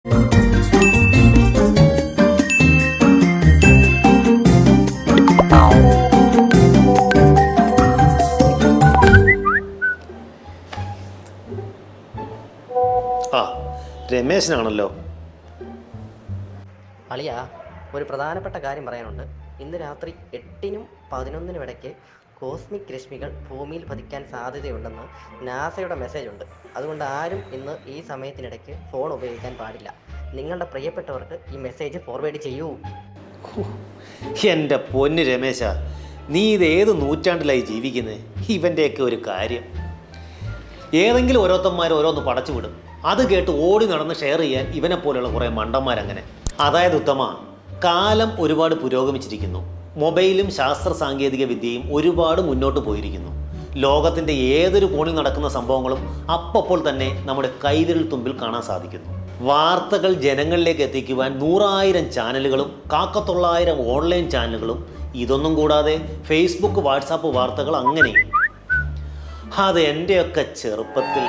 ആ രമേശനാണല്ലോ അളിയ ഒരു പ്രധാനപ്പെട്ട കാര്യം പറയാനുണ്ട് ഇന്ന് രാത്രി എട്ടിനും പതിനൊന്നിനും ഇടയ്ക്ക് കോസ്മിക് രശ്മികൾ ഭൂമിയിൽ പതിക്കാൻ സാധ്യതയുണ്ടെന്ന് നാസയുടെ മെസ്സേജ് ഉണ്ട് അതുകൊണ്ട് ആരും ഇന്ന് ഈ സമയത്തിനിടയ്ക്ക് ഫോൺ ഉപയോഗിക്കാൻ പാടില്ല നിങ്ങളുടെ പ്രിയപ്പെട്ടവർക്ക് ഈ മെസ്സേജ് ഫോർവേഡ് ചെയ്യൂ എൻ്റെ പൊന്ന് രമേശ നീ ഇത് ഏത് നൂറ്റാണ്ടിലായി ജീവിക്കുന്നത് ഇവൻ്റെയൊക്കെ ഒരു കാര്യം ഏതെങ്കിലും ഓരോരുത്തന്മാർ ഓരോന്ന് പടച്ചു വിടും അത് കേട്ട് ഓടി നടന്ന് ഷെയർ ചെയ്യാൻ ഇവനെ പോലെയുള്ള കുറേ മണ്ടന്മാരങ്ങനെ അതായത് ഉത്തമ കാലം ഒരുപാട് പുരോഗമിച്ചിരിക്കുന്നു മൊബൈലും ശാസ്ത്ര സാങ്കേതിക വിദ്യയും ഒരുപാട് മുന്നോട്ട് പോയിരിക്കുന്നു ലോകത്തിൻ്റെ ഏതൊരു കോണിൽ നടക്കുന്ന സംഭവങ്ങളും അപ്പപ്പോൾ തന്നെ നമ്മുടെ കൈവിരൽ തുമ്പിൽ കാണാൻ സാധിക്കുന്നു വാർത്തകൾ ജനങ്ങളിലേക്ക് എത്തിക്കുവാൻ നൂറായിരം ചാനലുകളും കാക്കത്തൊള്ളായിരം ഓൺലൈൻ ചാനലുകളും ഇതൊന്നും കൂടാതെ ഫേസ്ബുക്ക് വാട്സാപ്പ് വാർത്തകൾ അങ്ങനെയും അത് എൻ്റെയൊക്കെ ചെറുപ്പത്തിൽ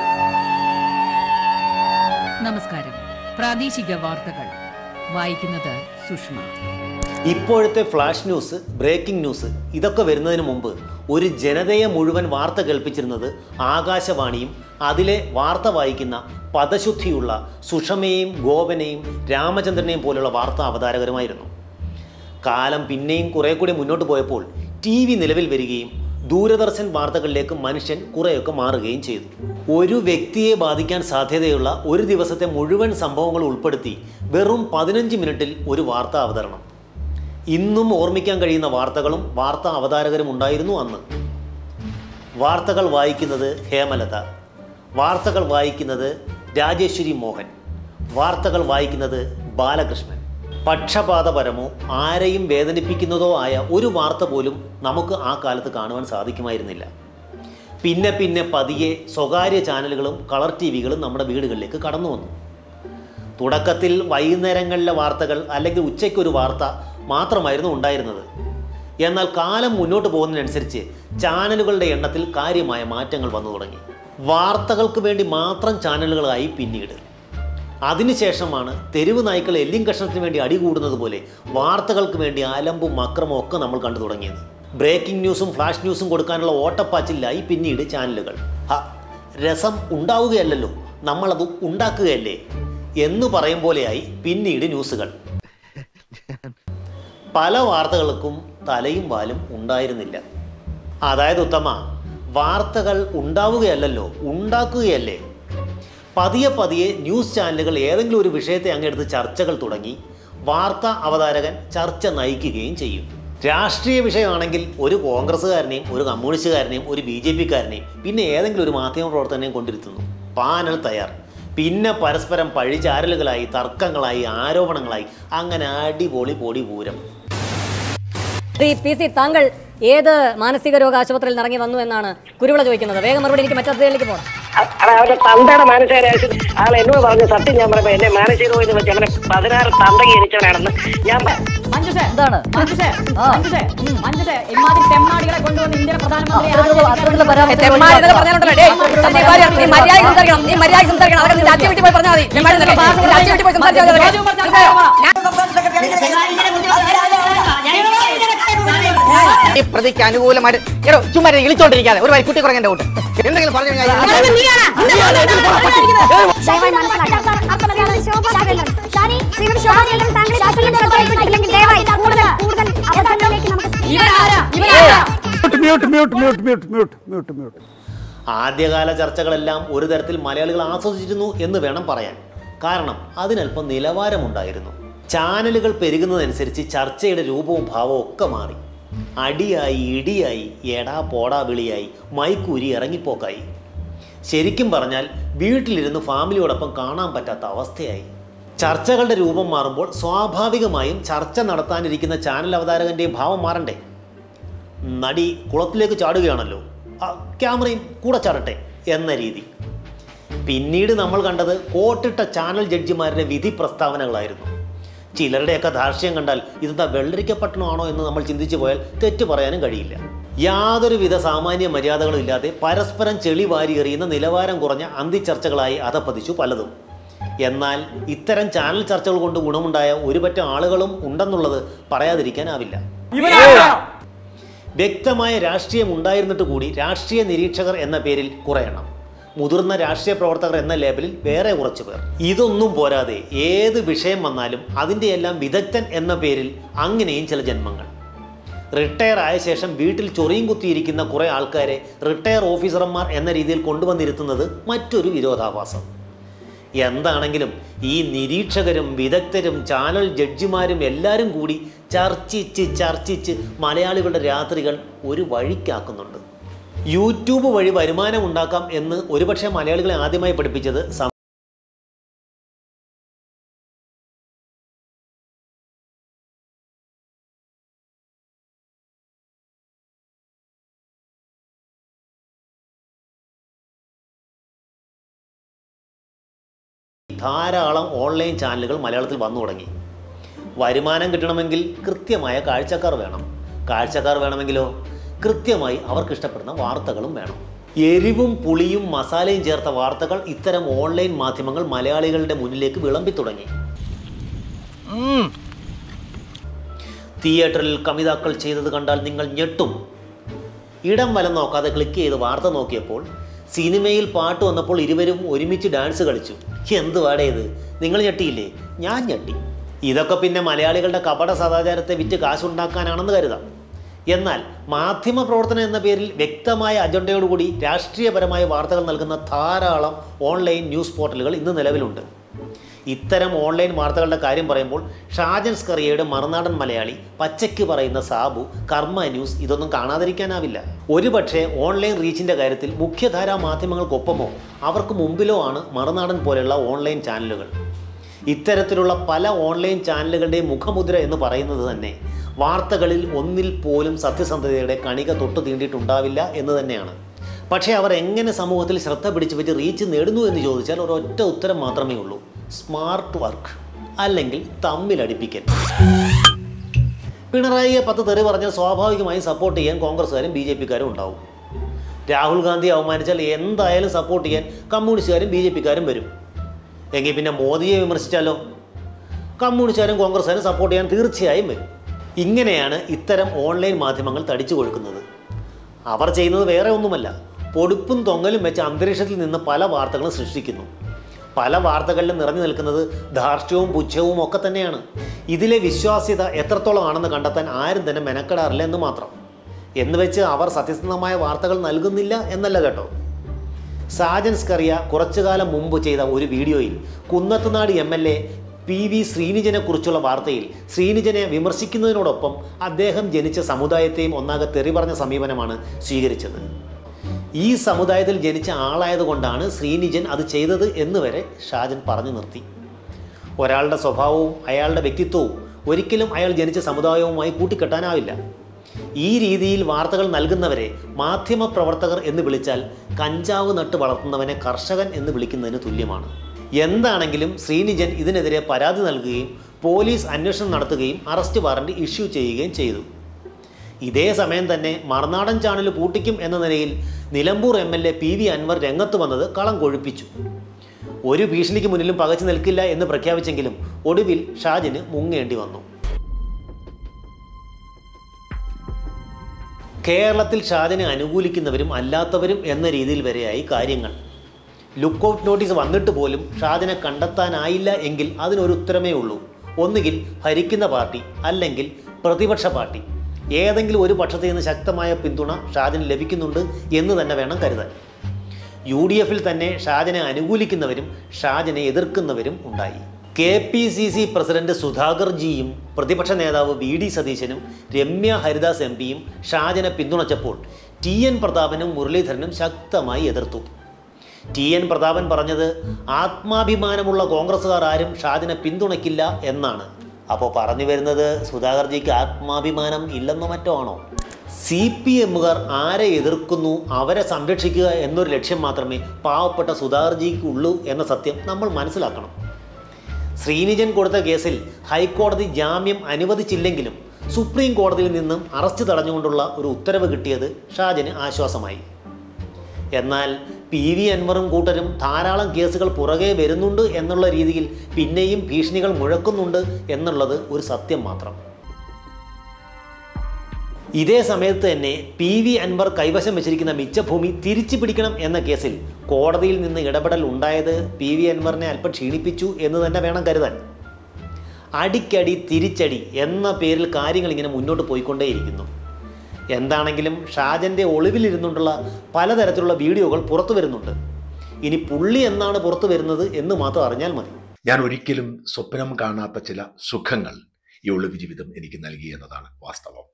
നമസ്കാരം പ്രാദേശിക വാർത്തകൾ വായിക്കുന്നത് സുഷ്മ ഇപ്പോഴത്തെ ഫ്ലാഷ് ന്യൂസ് ബ്രേക്കിംഗ് ന്യൂസ് ഇതൊക്കെ വരുന്നതിന് മുമ്പ് ഒരു ജനതയെ മുഴുവൻ വാർത്ത കേൾപ്പിച്ചിരുന്നത് ആകാശവാണിയും അതിലെ വാർത്ത വായിക്കുന്ന പദശുദ്ധിയുള്ള സുഷമയെയും ഗോപനെയും രാമചന്ദ്രനെയും പോലുള്ള വാർത്താ അവതാരകരുമായിരുന്നു കാലം പിന്നെയും കുറെ കൂടി മുന്നോട്ട് പോയപ്പോൾ ടി വി നിലവിൽ വരികയും ദൂരദർശൻ വാർത്തകളിലേക്ക് മനുഷ്യൻ കുറേയൊക്കെ മാറുകയും ചെയ്തു ഒരു വ്യക്തിയെ ബാധിക്കാൻ സാധ്യതയുള്ള ഒരു ദിവസത്തെ മുഴുവൻ സംഭവങ്ങൾ ഉൾപ്പെടുത്തി വെറും പതിനഞ്ച് മിനിറ്റിൽ ഒരു വാർത്താ അവതരണം ഇന്നും ഓർമ്മിക്കാൻ കഴിയുന്ന വാർത്തകളും വാർത്താ അവതാരകരും ഉണ്ടായിരുന്നു അന്ന് വാർത്തകൾ വായിക്കുന്നത് ഹേമലത വാർത്തകൾ വായിക്കുന്നത് രാജേശ്വരി മോഹൻ വാർത്തകൾ വായിക്കുന്നത് ബാലകൃഷ്ണൻ പക്ഷപാതപരമോ ആരെയും വേദനിപ്പിക്കുന്നതോ ആയ ഒരു വാർത്ത പോലും നമുക്ക് ആ കാലത്ത് കാണുവാൻ സാധിക്കുമായിരുന്നില്ല പിന്നെ പിന്നെ പതിയെ സ്വകാര്യ ചാനലുകളും കളർ ടി വികളും നമ്മുടെ വീടുകളിലേക്ക് കടന്നു വന്നു തുടക്കത്തിൽ വൈകുന്നേരങ്ങളിലെ വാർത്തകൾ അല്ലെങ്കിൽ ഉച്ചയ്ക്കൊരു വാർത്ത മാത്രമായിരുന്നു ഉണ്ടായിരുന്നത് എന്നാൽ കാലം മുന്നോട്ട് പോകുന്നതിനനുസരിച്ച് ചാനലുകളുടെ എണ്ണത്തിൽ കാര്യമായ മാറ്റങ്ങൾ വന്നു തുടങ്ങി വാർത്തകൾക്ക് വേണ്ടി മാത്രം ചാനലുകളായി പിന്നീട് അതിനുശേഷമാണ് തെരുവ് നായ്ക്കൾ എല്ലിൻ കഷ്ണത്തിന് വേണ്ടി അടികൂടുന്നത് പോലെ വാർത്തകൾക്ക് വേണ്ടി അലമ്പും അക്രമവും ഒക്കെ നമ്മൾ കണ്ടു തുടങ്ങിയത് ബ്രേക്കിംഗ് ന്യൂസും ഫ്ലാഷ് ന്യൂസും കൊടുക്കാനുള്ള ഓട്ടപ്പാച്ചിലായി പിന്നീട് ചാനലുകൾ ഹ രസം ഉണ്ടാവുകയല്ലല്ലോ നമ്മളത് ഉണ്ടാക്കുകയല്ലേ എന്ന് പറയും പോലെയായി പിന്നീട് ന്യൂസുകൾ പല വാർത്തകൾക്കും തലയും വാലും ഉണ്ടായിരുന്നില്ല അതായത് ഉത്തമ വാർത്തകൾ ഉണ്ടാവുകയല്ലല്ലോ ഉണ്ടാക്കുകയല്ലേ പതിയെ പതിയെ ന്യൂസ് ചാനലുകൾ ഏതെങ്കിലും ഒരു വിഷയത്തെ അങ്ങെടുത്ത് ചർച്ചകൾ തുടങ്ങി വാർത്താ അവതാരകൻ ചർച്ച നയിക്കുകയും ചെയ്യും രാഷ്ട്രീയ വിഷയമാണെങ്കിൽ ഒരു കോൺഗ്രസ്സുകാരനെയും ഒരു കമ്മ്യൂണിസ്റ്റുകാരനെയും ഒരു ബി ജെ പിക്കാരനെയും പിന്നെ ഏതെങ്കിലും ഒരു മാധ്യമ പ്രവർത്തനയും കൊണ്ടിരുത്തുന്നു പാനൽ തയ്യാർ പിന്നെ പരസ്പരം പഴിചാരലുകളായി തർക്കങ്ങളായി ആരോപണങ്ങളായി അങ്ങനെ അടിപൊളി പൊടി പൂരം ശ്രീ പി സി താങ്കൾ ഏത് മാനസിക രോഗ ആശുപത്രിയിൽ ഇറങ്ങി വന്നു എന്നാണ് കുരുവിള ചോദിക്കുന്നത് വേഗം മറുപടി എനിക്ക് മറ്റത്തേക്ക് പോകണം അ- അവന്റെ തന്തയുടെ മാനസികരാശി ആൾ എന്നോട് പറഞ്ഞു സത്യം ഞാൻ പറയുമ്പോ എന്നെ മാനസിക രോഗം എന്ന് വെച്ച് അവനെ പതിനാറ് തന്തകി ജനിച്ചവനാണെന്ന് ഞാൻ പ- എന്താണ് അത്തരത്തിലുള്ള പരാമർശം തെമ്മാടി എന്നൊക്കെ പറഞ്ഞാലുണ്ടല്ലോ, ഡേയ്, നീ കാര്യം, നീ മര്യാദയ്ക്ക് സംസാരിക്കണം, നീ മര്യാദയ്ക്ക് സംസാരിക്കണം. അതൊക്കെ നിന്റെ അച്ഛൻ വീട്ടിൽ പോയി പറഞ്ഞാൽ മതി. തെമ്മാടി എന്നൊക്കെ. നിന്റെ അച്ഛൻ വീട്ടിൽ പോയി സംസാരിച്ചാൽ മതി അതൊക്കെ. മനസ്സിലായോ? ഈ പ്രതിക്ക് അനുകൂലമായിട്ട് എടോ ചുമ്മാ ഇരുന്ന് ഇളിച്ചോണ്ടിരിക്കാതെ ഒരു വരി കുട്ടി കുറഞ്ഞ കൂട്ട് എന്തെങ്കിലും പറഞ്ഞു കഴിഞ്ഞാൽ ദയവായി മനസ്സിലാക്കണം. ശ്രീമതി ശോഭാ സുരേന്ദ്രൻ. ഷാനി, ശ്രീമതി ശോഭാ സുരേന്ദ്രൻ താങ്കൾ ശാസ്ത്രീയ ഇല്ലെങ്കിൽ ദയവായി കൂടുതൽ കൂടുതൽ അബദ്ധങ്ങളിലേക്ക് നമുക്ക് ഇവനാരാ? ഇവനാരാ? Mute mute mute mute mute mute mute ആദ്യകാല ചർച്ചകളെല്ലാം ഒരു തരത്തിൽ മലയാളികൾ ആസ്വദിച്ചിരുന്നു എന്ന് വേണം പറയാൻ കാരണം അതിനല്പം നിലവാരമുണ്ടായിരുന്നു ചാനലുകൾ പെരുകുന്നതനുസരിച്ച് ചർച്ചയുടെ രൂപവും ഭാവവും ഒക്കെ മാറി അടിയായി ഇടിയായി എടാ പോടാ വിളിയായി മൈക്കൂരി ഇറങ്ങിപ്പോക്കായി ശരിക്കും പറഞ്ഞാൽ വീട്ടിലിരുന്ന് ഫാമിലിയോടൊപ്പം കാണാൻ പറ്റാത്ത അവസ്ഥയായി ചർച്ചകളുടെ രൂപം മാറുമ്പോൾ സ്വാഭാവികമായും ചർച്ച നടത്താനിരിക്കുന്ന ചാനൽ അവതാരകൻ്റെയും ഭാവം മാറണ്ടേ നടി കുളത്തിലേക്ക് ചാടുകയാണല്ലോ ആ, ക്യാമറയും കൂടെ ചാടട്ടെ എന്ന രീതി പിന്നീട് നമ്മൾ കണ്ടത് കോട്ടിട്ട ചാനൽ ജഡ്ജിമാരുടെ വിധി പ്രസ്താവനകളായിരുന്നു ചിലരുടെയൊക്കെ ധാർഷ്ട്യം കണ്ടാൽ ഇതെന്താ വെള്ളരിക്കപ്പട്ടണമാണോ എന്ന് നമ്മൾ ചിന്തിച്ചു പോയാൽ തെറ്റ് പറയാനും കഴിയില്ല യാതൊരുവിധ സാമാന്യ മര്യാദകളും ഇല്ലാതെ പരസ്പരം ചെളി വാരി എറിയുന്ന നിലവാരം കുറഞ്ഞ അന്തിച്ചർച്ചകളായി അധപ്പതിച്ചു പലതും എന്നാൽ ഇത്തരം ചാനൽ ചർച്ചകൾ കൊണ്ട് ഗുണമുണ്ടായ ഒരുപറ്റം ആളുകളും ഉണ്ടെന്നുള്ളത് പറയാതിരിക്കാനാവില്ല വ്യക്തമായ രാഷ്ട്രീയം ഉണ്ടായിരുന്നിട്ട് കൂടി രാഷ്ട്രീയ നിരീക്ഷകർ എന്ന പേരിൽ കുറേ എണ്ണം മുതിർന്ന രാഷ്ട്രീയ പ്രവർത്തകർ എന്ന ലേബലിൽ വേറെ കുറച്ച് പേർ ഇതൊന്നും പോരാതെ ഏത് വിഷയം വന്നാലും അതിൻ്റെ എല്ലാം വിദഗ്ധൻ എന്ന പേരിൽ അങ്ങനെയും ചില ജന്മങ്ങൾ റിട്ടയർ ആയ ശേഷം വീട്ടിൽ ചൊറിയും കുത്തിയിരിക്കുന്ന കുറേ ആൾക്കാരെ റിട്ടയർ ഓഫീസർമാർ എന്ന രീതിയിൽ കൊണ്ടുവന്നിരുത്തുന്നത് മറ്റൊരു വിരോധാഭാസം എന്താണെങ്കിലും ഈ നിരീക്ഷകരും വിദഗ്ധരും ചാനൽ ജഡ്ജിമാരും എല്ലാവരും കൂടി ചർച്ചിച്ച് ചർച്ചിച്ച് മലയാളികളുടെ രാത്രികൾ ഒരു വഴിക്കാക്കുന്നുണ്ട് യൂട്യൂബ് വഴി വരുമാനം ഉണ്ടാക്കാം എന്ന് ഒരുപക്ഷെ മലയാളികളെ ആദ്യമായി പഠിപ്പിച്ചത് സം- ധാരാളം ഓൺലൈൻ ചാനലുകൾ മലയാളത്തിൽ വന്നു തുടങ്ങി വരുമാനം കിട്ടണമെങ്കിൽ കൃത്യമായ കാഴ്ചക്കാർ വേണം കാഴ്ചക്കാർ വേണമെങ്കിലോ കൃത്യമായി അവർക്ക് ഇഷ്ടപ്പെടുന്ന വാർത്തകളും വേണം എരിവും പുളിയും മസാലയും ചേർത്ത വാർത്തകൾ ഇത്തരം ഓൺലൈൻ മാധ്യമങ്ങൾ മലയാളികളുടെ മുന്നിലേക്ക് വിളമ്പി തുടങ്ങി തിയേറ്ററിൽ കമിതാക്കൾ ചെയ്തത് കണ്ടാൽ നിങ്ങൾ ഞെട്ടും ഇടം വലം നോക്കാതെ ക്ലിക്ക് ചെയ്ത് വാർത്ത നോക്കിയപ്പോൾ സിനിമയിൽ പാട്ട് വന്നപ്പോൾ ഇരുവരും ഒരുമിച്ച് ഡാൻസ് കളിച്ചു എന്തുവാടേ ഇത് നിങ്ങൾ ഞെട്ടിയില്ലേ ഞാൻ ഞെട്ടി ഇതൊക്കെ പിന്നെ മലയാളികളുടെ കപട സദാചാരത്തെ വിറ്റ് കാശുണ്ടാക്കാനാണെന്ന് കരുതാം എന്നാൽ മാധ്യമ പ്രവർത്തനം എന്ന പേരിൽ വ്യക്തമായ അജണ്ടയോടുകൂടി രാഷ്ട്രീയപരമായ വാർത്തകൾ നൽകുന്ന ധാരാളം ഓൺലൈൻ ന്യൂസ് പോർട്ടലുകൾ ഇന്ന് നിലവിലുണ്ട് ഇത്തരം ഓൺലൈൻ വാർത്തകളുടെ കാര്യം പറയുമ്പോൾ ഷാജൻ സ്കറിയയുടെ മറുനാടൻ മലയാളി പച്ചയ്ക്ക് പറയുന്ന സാബു കർമ്മ ന്യൂസ് ഇതൊന്നും കാണാതിരിക്കാനാവില്ല ഒരുപക്ഷെ ഓൺലൈൻ റീച്ചിൻ്റെ കാര്യത്തിൽ മുഖ്യധാരാ മാധ്യമങ്ങൾക്കൊപ്പമോ അവർക്ക് മുമ്പിലോ ആണ് മറുനാടൻ പോലെയുള്ള ഓൺലൈൻ ചാനലുകൾ ഇത്തരത്തിലുള്ള പല ഓൺലൈൻ ചാനലുകളുടെയും മുഖമുദ്ര എന്ന് പറയുന്നത് തന്നെ വാർത്തകളിൽ ഒന്നിൽ പോലും സത്യസന്ധതയുടെ കണിക തൊട്ടു തീണ്ടിയിട്ടുണ്ടാവില്ല എന്ന് തന്നെയാണ് പക്ഷേ അവർ എങ്ങനെ സമൂഹത്തിൽ ശ്രദ്ധ പിടിച്ചു പറ്റി റീച്ച് നേടുന്നു എന്ന് ചോദിച്ചാൽ ഒരൊറ്റ ഉത്തരം മാത്രമേ ഉള്ളൂ സ്മാർട്ട് വർക്ക് അല്ലെങ്കിൽ തമ്മിലടിപ്പിക്കൽ പിണറായിയെ പത്ത് തെറി പറഞ്ഞാൽ സ്വാഭാവികമായും സപ്പോർട്ട് ചെയ്യാൻ കോൺഗ്രസ്സുകാരും ബി ജെ പിക്കാരും ഉണ്ടാവും രാഹുൽ ഗാന്ധി അവമാനിച്ചാൽ എന്തായാലും സപ്പോർട്ട് ചെയ്യാൻ കമ്മ്യൂണിസ്റ്റുകാരും ബി ജെ പിക്കാരും വരും എങ്കിൽ പിന്നെ മോദിയെ വിമർശിച്ചാലോ കമ്മ്യൂണിസ്റ്റുകാരും കോൺഗ്രസ്സുകാരും സപ്പോർട്ട് ചെയ്യാൻ തീർച്ചയായും വരും ഇങ്ങനെയാണ് ഇത്തരം ഓൺലൈൻ മാധ്യമങ്ങൾ തടിച്ചു കൊഴുക്കുന്നത് അവർ ചെയ്യുന്നത് വേറെ ഒന്നുമല്ല പൊടുപ്പും തൊങ്ങലും വെച്ച് അന്തരീക്ഷത്തിൽ നിന്ന് പല വാർത്തകളും സൃഷ്ടിക്കുന്നു പല വാർത്തകളിലും നിറഞ്ഞു നിൽക്കുന്നത് ധാർഷ്ട്യവും പുച്ഛവും ഒക്കെ തന്നെയാണ് ഇതിലെ വിശ്വാസ്യത എത്രത്തോളം ആണെന്ന് കണ്ടെത്താൻ ആരും തന്നെ മെനക്കെടാറില്ല എന്ന് മാത്രം എന്ന് വെച്ച് അവർ സത്യസന്ധമായ വാർത്തകൾ നൽകുന്നില്ല എന്നല്ല കേട്ടോ സാജൻ സ്കറിയ കുറച്ചു കാലം മുമ്പ് ചെയ്ത ഒരു വീഡിയോയിൽ Kunnathunad M L A P V ശ്രീനിജനെ കുറിച്ചുള്ള വാർത്തയിൽ ശ്രീനിജനെ വിമർശിക്കുന്നതിനോടൊപ്പം അദ്ദേഹം ജനിച്ച സമുദായത്തെയും ഒന്നാകെ തെറി പറഞ്ഞ സമീപനമാണ് സ്വീകരിച്ചത് ഈ സമുദായത്തിൽ ജനിച്ച ആളായതുകൊണ്ടാണ് ശ്രീനിജൻ അത് ചെയ്തത് എന്ന് വരെ ഷാജൻ പറഞ്ഞു നിർത്തി ഒരാളുടെ സ്വഭാവവും അയാളുടെ വ്യക്തിത്വവും ഒരിക്കലും അയാൾ ജനിച്ച സമുദായവുമായി കൂട്ടിക്കെട്ടാനാവില്ല ഈ രീതിയിൽ വാർത്തകൾ നൽകുന്നവരെ മാധ്യമപ്രവർത്തകർ എന്ന് വിളിച്ചാൽ കഞ്ചാവ് നട്ട് വളർത്തുന്നവനെ കർഷകൻ എന്ന് വിളിക്കുന്നതിന് തുല്യമാണ് എന്താണെങ്കിലും ശ്രീനിജൻ ഇതിനെതിരെ പരാതി നൽകുകയും പോലീസ് അന്വേഷണം നടത്തുകയും അറസ്റ്റ് വാറന്റ് ഇഷ്യൂ ചെയ്യുകയും ചെയ്തു ഇതേ സമയം തന്നെ മറുനാടൻ ചാനൽ പൂട്ടിക്കും എന്ന നിലയിൽ Nilambur M L A P V Anvar രംഗത്ത് വന്നത് കളം കൊഴുപ്പിച്ചു ഒരു ഭീഷണിക്ക് മുന്നിലും പകച്ചു നിൽക്കില്ല എന്ന് പ്രഖ്യാപിച്ചെങ്കിലും ഒടുവിൽ ഷാജിന് മുങ്ങേണ്ടി വന്നു കേരളത്തിൽ ഷാജിനെ അനുകൂലിക്കുന്നവരും അല്ലാത്തവരും എന്ന രീതിയിൽ വരെയായി കാര്യങ്ങൾ ലുക്ക് ഔട്ട് നോട്ടീസ് വന്നിട്ട് പോലും ഷാജിനെ കണ്ടെത്താനായില്ല എങ്കിൽ അതിനൊരു ഉത്തരമേ ഉള്ളൂ ഒന്നുകിൽ ഭരിക്കുന്ന പാർട്ടി അല്ലെങ്കിൽ പ്രതിപക്ഷ പാർട്ടി ഏതെങ്കിലും ഒരു പക്ഷത്തിൽ നിന്ന് ശക്തമായ പിന്തുണ ഷാജിന് ലഭിക്കുന്നുണ്ട് എന്ന് തന്നെ വേണം കരുതാൻ യു ഡി എഫിൽ തന്നെ ഷാജിനെ അനുകൂലിക്കുന്നവരും ഷാജിനെ എതിർക്കുന്നവരും ഉണ്ടായി K P C C president Sudhakar ജിയും പ്രതിപക്ഷ നേതാവ് വി ഡി സതീശനും രമ്യ ഹരിദാസ് എം പിയും ഷാജിനെ പിന്തുണച്ചപ്പോൾ ടി എൻ പ്രതാപനും മുരളീധരനും ശക്തമായി എതിർത്തു ടി എൻ പ്രതാപൻ പറഞ്ഞത് ആത്മാഭിമാനമുള്ള കോൺഗ്രസ്സുകാർ ആരും ഷാജിനെ പിന്തുണയ്ക്കില്ല എന്നാണ് അപ്പോൾ പറഞ്ഞു വരുന്നത് സുധാകർജിക്ക് ആത്മാഭിമാനം ഇല്ലെന്നോ മറ്റോ ആണോ സി പി എമ്മുകാർ ആരെ എതിർക്കുന്നു അവരെ സംരക്ഷിക്കുക എന്നൊരു ലക്ഷ്യം മാത്രമേ പാവപ്പെട്ട സുധാകർജിക്ക് ഉള്ളൂ എന്ന സത്യം നമ്മൾ മനസ്സിലാക്കണം ശ്രീനിജൻ കൊടുത്ത കേസിൽ ഹൈക്കോടതി ജാമ്യം അനുവദിച്ചില്ലെങ്കിലും സുപ്രീം കോടതിയിൽ നിന്നും അറസ്റ്റ് തടഞ്ഞുകൊണ്ടുള്ള ഒരു ഉത്തരവ് കിട്ടിയത് ഷാജിന് ആശ്വാസമായി എന്നാൽ പി വി അൻവറും കൂട്ടരും ധാരാളം കേസുകൾ പുറകെ വരുന്നുണ്ട് എന്നുള്ള രീതിയിൽ പിന്നെയും ഭീഷണികൾ മുഴക്കുന്നുണ്ട് എന്നുള്ളത് ഒരു സത്യം മാത്രം ഇതേ സമയത്ത് തന്നെ പി വി അൻവർ കൈവശം വെച്ചിരിക്കുന്ന മിച്ചഭൂമി തിരിച്ചു പിടിക്കണം എന്ന കേസിൽ കോടതിയിൽ നിന്ന് ഇടപെടൽ ഉണ്ടായത് പി വി അൻവറിനെ അല്പം ക്ഷീണിപ്പിച്ചു എന്ന് തന്നെ വേണം കരുതാൻ അടിക്കടി തിരിച്ചടി എന്ന പേരിൽ കാര്യങ്ങൾ ഇങ്ങനെ മുന്നോട്ട് പോയിക്കൊണ്ടേയിരിക്കുന്നു എന്താണെങ്കിലും ഷാജൻ്റെ ഒളിവിലിരുന്നുകൊണ്ടുള്ള പലതരത്തിലുള്ള വീഡിയോകൾ പുറത്തു വരുന്നുണ്ട് ഇനി പുള്ളി എന്നാണ് പുറത്തു വരുന്നത് എന്ന് മാത്രം അറിഞ്ഞാൽ മതി ഞാൻ ഒരിക്കലും സ്വപ്നം കാണാത്ത ചില സുഖങ്ങൾ ഈ ഒളിവ് ജീവിതം എനിക്ക് നൽകി എന്നതാണ് വാസ്തവം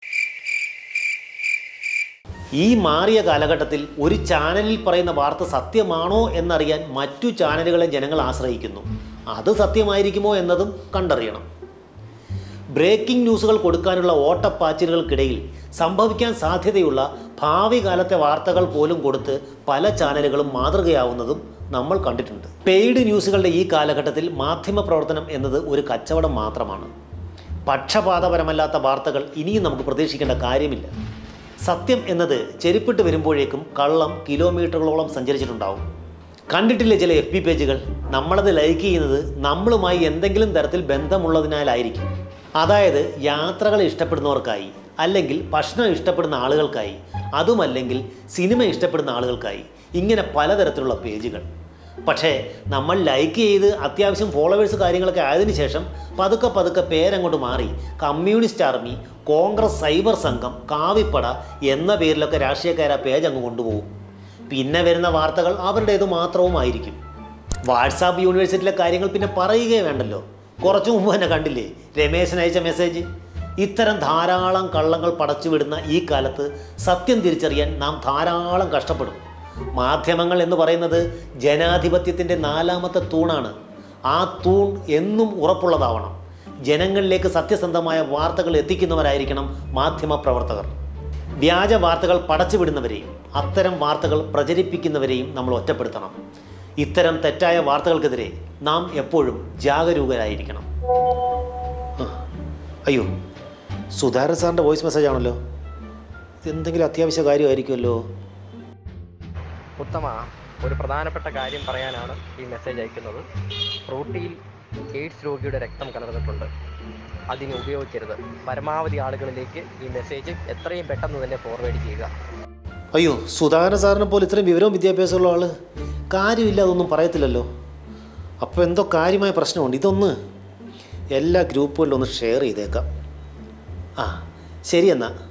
ഈ മാറിയ കാലഘട്ടത്തിൽ ഒരു ചാനലിൽ പറയുന്ന വാർത്ത സത്യമാണോ എന്നറിയാൻ മറ്റു ചാനലുകളെ ജനങ്ങൾ ആശ്രയിക്കുന്നു അത് സത്യമായിരിക്കുമോ എന്നതും കണ്ടറിയണം ബ്രേക്കിംഗ് ന്യൂസുകൾ കൊടുക്കാനുള്ള ഓട്ടപ്പാച്ചിലുകൾക്കിടയിൽ സംഭവിക്കാൻ സാധ്യതയുള്ള ഭാവി കാലത്തെ വാർത്തകൾ പോലും കൊടുത്ത് പല ചാനലുകളും മാതൃകയാവുന്നതും നമ്മൾ കണ്ടിട്ടുണ്ട് പെയ്ഡ് ന്യൂസുകളുടെ ഈ കാലഘട്ടത്തിൽ മാധ്യമ പ്രവർത്തനം എന്നത് ഒരു കച്ചവടം മാത്രമാണ് പക്ഷപാതപരമല്ലാത്ത വാർത്തകൾ ഇനിയും നമുക്ക് പ്രതീക്ഷിക്കേണ്ട കാര്യമില്ല സത്യം എന്നത് ചെരുപ്പിട്ട് വരുമ്പോഴേക്കും കള്ളം കിലോമീറ്ററുകളോളം സഞ്ചരിച്ചിട്ടുണ്ടാവും കണ്ടിട്ടില്ലേ ചില എഫ് ബി പേജുകൾ നമ്മളത് ലൈക്ക് ചെയ്യുന്നത് നമ്മളുമായി എന്തെങ്കിലും തരത്തിൽ ബന്ധമുള്ളതിനാലായിരിക്കും അതായത് യാത്രകൾ ഇഷ്ടപ്പെടുന്നവർക്കായി അല്ലെങ്കിൽ ഭക്ഷണം ഇഷ്ടപ്പെടുന്ന ആളുകൾക്കായി അതുമല്ലെങ്കിൽ സിനിമ ഇഷ്ടപ്പെടുന്ന ആളുകൾക്കായി ഇങ്ങനെ പലതരത്തിലുള്ള പേജുകൾ പക്ഷേ നമ്മൾ ലൈക്ക് ചെയ്ത് അത്യാവശ്യം ഫോളോവേഴ്സ് കാര്യങ്ങളൊക്കെ ആയതിനു ശേഷം പതുക്കെ പതുക്കെ പേരങ്ങോട്ട് മാറി കമ്മ്യൂണിസ്റ്റ് ആർമി കോൺഗ്രസ് സൈബർ സംഘം കാവിപ്പട എന്ന പേരിലൊക്കെ രാഷ്ട്രീയക്കാർ ആ പേജ് അങ്ങ് കൊണ്ടുപോകും പിന്നെ വരുന്ന വാർത്തകൾ അവരുടേത് മാത്രവുമായിരിക്കും വാട്സാപ്പ് യൂണിവേഴ്സിറ്റിയിലെ കാര്യങ്ങൾ പിന്നെ പറയുകയേ വേണ്ടല്ലോ കുറച്ചു മുമ്പ് തന്നെ കണ്ടില്ലേ രമേശൻ അയച്ച മെസ്സേജ് ഇത്തരം ധാരാളം കള്ളങ്ങൾ പടച്ചുവിടുന്ന ഈ കാലത്ത് സത്യം തിരിച്ചറിയാൻ നാം ധാരാളം കഷ്ടപ്പെടും മാധ്യമങ്ങൾ എന്ന് പറയുന്നത് ജനാധിപത്യത്തിൻ്റെ നാലാമത്തെ തൂണാണ് ആ തൂൺ എന്നും ഉറപ്പുള്ളതാവണം ജനങ്ങളിലേക്ക് സത്യസന്ധമായ വാർത്തകൾ എത്തിക്കുന്നവരായിരിക്കണം മാധ്യമ പ്രവർത്തകർ വ്യാജ വാർത്തകൾ പടച്ചുവിടുന്നവരെയും അത്തരം വാർത്തകൾ പ്രചരിപ്പിക്കുന്നവരെയും നമ്മൾ ഒറ്റപ്പെടുത്തണം ഇത്തരം തെറ്റായ വാർത്തകൾക്കെതിരെ നാം എപ്പോഴും ജാഗരൂകരായിരിക്കണം ആ, അയ്യോ സുധാകരൻ സാറിൻ്റെ വോയിസ് മെസ്സേജ് ആണല്ലോ ഇതെന്തെങ്കിലും അത്യാവശ്യ കാര്യമായിരിക്കുമല്ലോ ഉത്തമ ഒരു പ്രധാനപ്പെട്ട കാര്യം പറയാനാണ് ഈ മെസ്സേജ് അയക്കുന്നത് ഫ്രൂട്ടിയിൽ എയ്ഡ്സ് രോഗിയുടെ രക്തം കലർന്നിട്ടുണ്ട് അതിനെ ഉപയോഗിക്കരുത് പരമാവധി ആളുകളിലേക്ക് ഈ മെസ്സേജ് എത്രയും പെട്ടെന്ന് തന്നെ ഫോർവേഡ് ചെയ്യുക അയ്യോ സുധാകരൻ സാറിനെ പോലെ ഇത്രയും വിവരവും വിദ്യാഭ്യാസമുള്ള ആൾ കാര്യമില്ല അതൊന്നും പറയത്തില്ലല്ലോ അപ്പോൾ എന്തോ കാര്യമായ പ്രശ്നമുണ്ട് ഇതൊന്ന് എല്ലാ ഗ്രൂപ്പുകളിലും ഒന്ന് ഷെയർ ചെയ്തേക്കാം ആ ശരി എന്നാൽ